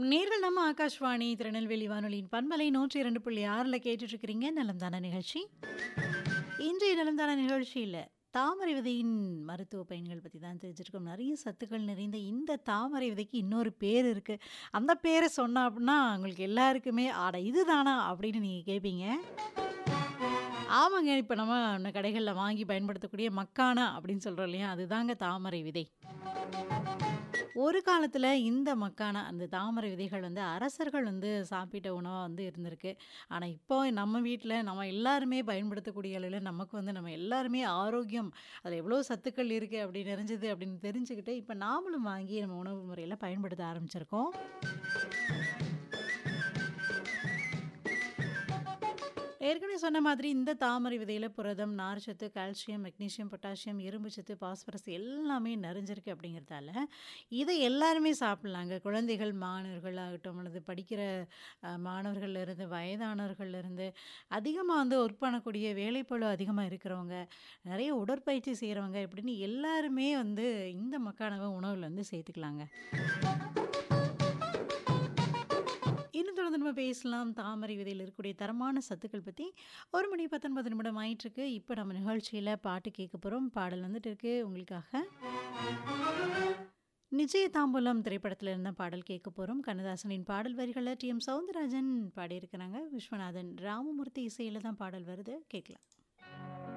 நேர்கள் நம்ம ஆகாஷ்வாணி திருநெல்வேலி வானொலியின் பண்பலை நூற்றி இரண்டு புள்ளி ஆறில் கேட்டுட்ருக்கிறீங்க நலம்தான நிகழ்ச்சி இன்றைய நலம்தான நிகழ்ச்சியில் தாமரை விதையின் மருத்துவ பயன்கள் பற்றி தான் தெரிஞ்சிருக்கோம் நிறைய சத்துக்கள் நிறைந்த இந்த தாமரை விதைக்கு இன்னொரு பேர் இருக்குது அந்த பேரை சொன்னா அப்படின்னா உங்களுக்கு எல்லாருக்குமே ஆட இதுதானா அப்படின்னு நீங்கள் கேட்பீங்க ஆமாங்க இப்போ நம்ம இந்த கடைகளில் வாங்கி பயன்படுத்தக்கூடிய மக்கானா அப்படின்னு சொல்கிறோம் இல்லையா அதுதாங்க தாமரை விதை ஒரு காலத்தில் இந்த மக்கான அந்த தாமரை விதைகள் வந்து அரசர்கள் வந்து சாப்பிட்ட உணவாக வந்து இருந்திருக்கு ஆனால் இப்போ நம்ம வீட்டில் நம்ம எல்லாருமே பயன்படுத்தக்கூடிய அளவில் நமக்கு வந்து நம்ம எல்லாருமே ஆரோக்கியம் அதில் எவ்வளோ சத்துக்கள் இருக்குது அப்படி நிறைஞ்சது அப்படின்னு தெரிஞ்சுக்கிட்டு இப்போ நாமளும் வாங்கி நம்ம உணவு முறையில் பயன்படுத்த ஆரம்பிச்சிருக்கோம் ஏற்கனவே சொன்ன மாதிரி இந்த தாமரை விதையில் புரதம் நார்ச்சத்து கால்சியம் மெக்னீசியம் பொட்டாசியம் இரும்பு சத்து பாஸ்பரஸ் எல்லாமே நிறைஞ்சிருக்கு அப்படிங்கிறதால இதை எல்லாருமே சாப்பிட்லாங்க குழந்தைகள் மாணவர்கள் ஆகட்டும் அல்லது படிக்கிற அஹ், மாணவர்கள்ல இருந்து வயதானவர்கள்ல இருந்து அதிகமாக வந்து ஒர்க் பண்ணக்கூடிய வேலைப்பளு அதிகமாக இருக்கிறவங்க நிறைய உடற்பயிற்சி செய்கிறவங்க இப்படின்னு எல்லாருமே வந்து இந்த மக்கானவை உணவில் வந்து சேர்த்துக்கலாங்க இன்னும் தொடர்ந்து நம்ம பேசலாம் தாமரை விதையில் இருக்கக்கூடிய தரமான சத்துக்கள் பற்றி ஒரு மணி பத்தொன்பது நிமிடம் ஆயிட்டிருக்கு இப்போ நம்ம நிகழ்ச்சியில் பாட்டு கேட்க போகிறோம் பாடல் வந்துட்டு இருக்கு உங்களுக்காக நிச்சய தாம்பூலம் திரைப்படத்தில் இருந்த பாடல் கேட்க போகிறோம் கண்ணதாசனின் பாடல் வரிகளை டி எம் சவுந்தரராஜன் பாடியிருக்கிறாங்க விஸ்வநாதன் ராமமூர்த்தி இசையில் தான் பாடல் வருது கேட்கலாம்